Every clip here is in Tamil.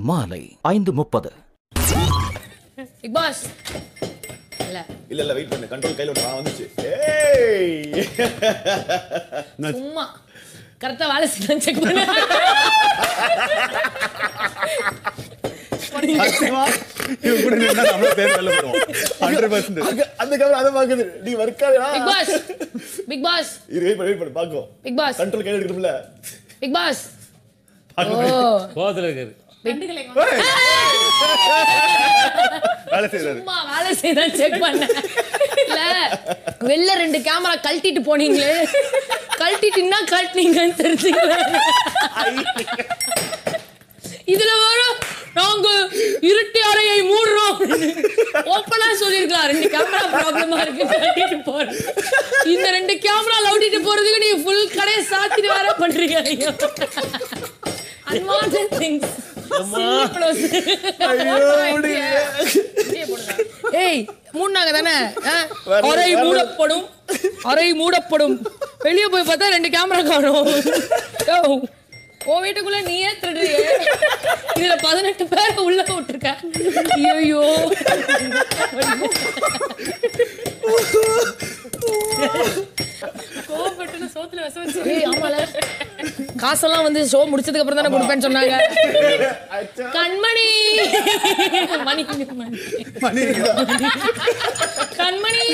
மாலை ஐந்து முப்பது பிக் பாஸ் இல்ல இல்ல இல்ல வெயிட் பண்ணு கண்ட்ரோல் கையில விட்டு நான் வந்துச்சு ஏய் சும்மா கரெக்டா வேலை செய்யலாம் செக் பண்ணு சத்தியமா இவன் கூட நின்னா நம்மள பேர் வெளில போடுவோம் ஹண்ட்ரட் பர்சன்ட் அங்க அந்த கேமரா அதை பாக்குது நீ வர்க்காதா பிக் பாஸ் பிக் பாஸ் இரு வெயிட் பண்ணு வெயிட் பண்ணு பாக்கும் பிக் பாஸ் கண்ட்ரோல் கையில எடுக்கணும்ல பிக் பாஸ் ஓ கோவத்துல இருக்காரு வேலை செய்யறாரு சும்மா வேலை செய்யலாம் செக் பண்ண இல்ல வெளில ரெண்டு கேமரா கழட்டிட்டு போனீங்களே கழட்டிட்டு என்ன கழட்டினீங்கன்னு தெரிஞ்சுக்கல இதுல வரும் நாங்க இருட்டு அறையை மூடுறோம் ஓப்பனா சொல்லிருக்கலாம் ரெண்டு கேமரா ப்ராப்ளமா இருக்கு கழட்டிட்டு போறேன் இந்த ரெண்டு கேமரா லவுட்டிட்டு போறதுக்கு நீங்க ஃபுல் கடையை சாத்திட்டு வேற பண்றீங்க அன்வான்ட் திங்ஸ் ஏய் மூணாங்க தானே ஆ? அறை மூடப்படும் அறை மூடப்படும் வெளிய போய் பார்த்தா ரெண்டு கேமரா காணும் யோ, உன் வீட்டுக்குள்ள நீயே திருடுறியே இதுல பதினெட்டு பேரை உள்ள விட்டுருக்க ஐயோ ஏய், ஆமால. காசெல்லாம் வந்து ஷோ முடிச்சதுக்கு அப்புறம் தானே கொடுப்பேன்னு சொன்னாங்க கண்மணி மணி மணி மணி கண்மணி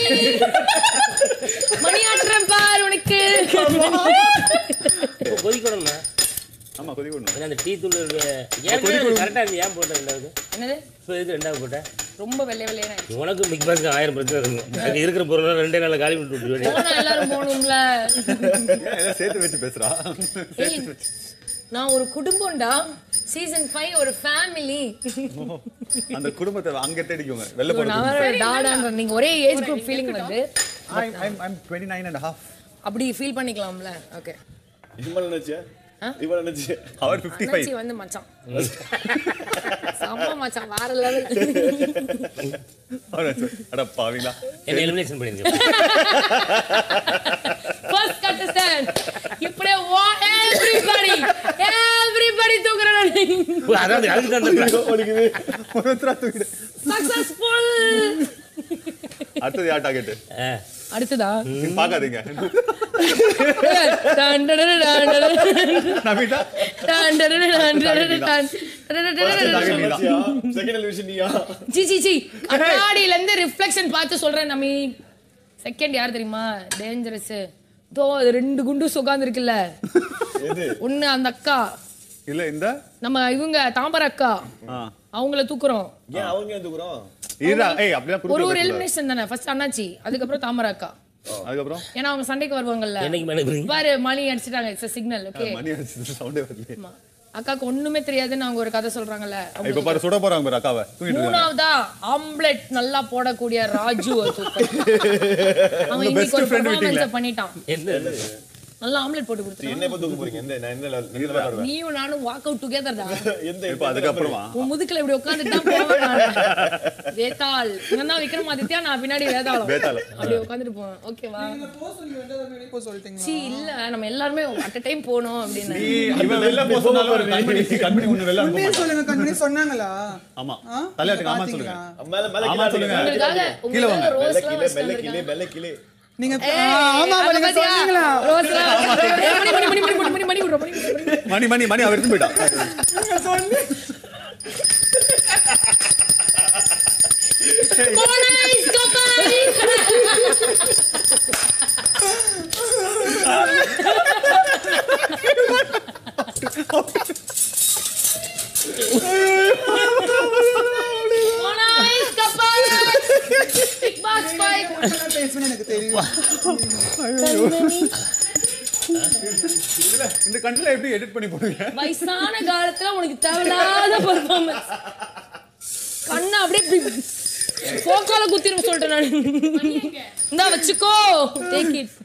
மணி ஆட்டுறேன் பார் உனக்கு இப்போ கொதிக்கணும்னா ஆமா கொதி விடணும் ஏன்னா அந்த டீ தூள் ஏற்கனவே கரெக்டாக இருந்து ஏன் போட்டேன் ரெண்டாவது என்னது இப்போ எதுக்கு ரெண்டாவது போட்டேன் ரொம்ப வெள்ளை வெள்ளையான உனக்கு பிக் பாஸ்க்கு ஆயிரம் பிரச்சனை இருக்கும் எனக்கு இருக்கிற பொருள் ரெண்டே நாளில் காலி பண்ணிட்டு விட்டுருவேன் போனா எல்லாரும் போகணும்ல ஏன் ஏதோ சேர்த்து வச்சு பேசுறா ஏய், நான் ஒரு குடும்பம்டா சீசன் ஃபைவ் ஒரு ஃபேமிலி அந்த குடும்பத்தை அங்க தேடிக்கோங்க வெளில போறது நான் வேற டாடான்ற நீங்க ஒரே ஏஜ் குரூப் ஃபீலிங் வந்து I'm I'm I'm 29 and a half அப்படி ஃபீல் பண்ணிக்கலாம்ல ஓகே இது மாதிரி நினைச்சு இது மாதிரி நினைச்சு அவர் 55 அண்ணாச்சி வந்து மச்சான் செம்ம மச்சான் வேற லெவல் அவர் அட பாவீங்களா என்ன எலிமினேஷன் பண்ணிருக்கேன் ஃபர்ஸ்ட் கண்டஸ்டன்ட் இப்படியே வா எவ்ரிபடி எவ்ரிபடி தூக்குறானே அதாவது அதுக்கு தான் அந்த வலிக்குது ஒருத்தரா தூக்கிடு சக்சஸ்ஃபுல் அடுத்தது யார் டார்கெட் ஆ. அடுத்ததா பாக்காதீங்க டன் டன் டன் டன் டன் நமிதா டன் டன் டன் டன் டன் டார்கெட் நீதான் செகண்ட் எலிவேஷன் நீயா சி சி சி கண்ணாடியில இருந்து ரிஃப்ளெக்ஷன் பார்த்து சொல்றேன் நம்மி செகண்ட் யார் தெரியுமா டேஞ்சரஸ் தோ அது ரெண்டு குண்டு உட்கார்ந்து இருக்குல்ல எது ஒண்ணு அந்த அக்கா இல்ல இந்த நம்ம இவங்க தாம்பர அக்கா ஆ அவங்கள தூக்குறோம் ஏன் அவங்க ஏன் தூக்குறோம் ஈரா ஏய் அப்படியே ஒரு குடுக்க ஒரு எலிமினேஷன் தானே ஃபர்ஸ்ட் அண்ணாச்சி அதுக்கப்புறம் தாமர அக்கா அதுக்கப்புறம் ஏன்னா அவங்க சண்டைக்கு வருவாங்கல்ல என்னைக்கு மேலே போறீங்க பாரு மணி அடிச்சிட்டாங்க இட்ஸ் சிக்னல் ஓகே மணி அடிச்சு சவுண்டே வரல அக்காக்கு ஒண்ணுமே தெரியாதுன்னு அவங்க ஒரு கதை சொல்றாங்கல்ல அவங்க இப்ப பாரு சுட போறாங்க பாரு அக்காவை தூக்கிட்டு இருக்காங்க மூணாவதா ஆம்லெட் நல்லா போடக்கூடிய ராஜு அவன் இன்னைக்கு best ஒரு friend performance பண்ணிட்டான் என்ன நல்லா ஆம்லெட் போட்டு கொடுத்துட்டான் என்ன எப்ப தூக்க போறீங்க எந்த நான் என்ன level- எந்த level வருவேன்? நீயும் நானும் வாக் அவுட் டுகெதர்டா எந்த இப்ப அதுக்கப்புறமா உன் முதுக்குல இப்படி உட்காந்துட்டு தான் போவேன் நானு. வேதாள் இவன் தான் விக்ரமாதித்யா நான் பின்னாடி வேதாளம் வேதாளம். அப்படி உட்காந்துட்டு போவேன் ஓகேவா சி இல்ல நம்ம எல்லாருமே அட் டைம் போகணும் அப்படின்னு இவன் வெளில போக சொன்னாலும் ஒரு கண்மணி கண்மணி ஒண்ணு வெளில அனுப்ப உண்மையை மாட்டான். சொல்லுங்க கண்மணி சொன்னாங்களா ஆமா ஆ? தலையாட்டுக்கு ஆமா சொல்லுங்க பாத்தீங்களா? மேல மேல ஆமா கீழே சொல்லுங்க. உங்களுக்காக கீழே வாங்க. உங்களுக்காக ரோஸ் மெல்ல கீழே மெல்ல கீழே மெல்ல கீழே நீங்க ஆ, ஆமா நீங்க சொன்னீங்களா ரோஸ் மணி மணி மணி மணி மணி மணி விடுறோம், மணி விடுறோம், மணி மணி மணி மணி அவர் எடுத்து போயிட்டான் Bonais, Copai! Bonais, Copai! Big Box Fight! பேசுவேன்னு எனக்கு தெரியும் இதுல இந்த கண்ட்ரில எப்படி எடிட் பண்ணி போடுவீங்க வயசான காலத்துல உனக்கு தேவையில்லாத பர்ஃபார்மன்ஸ் கண்ணை அப்படியே இப்படி போக்கால குத்திரும் சொல்லிட்டேன் நான் இந்தா வச்சுக்கோ டேக் இட்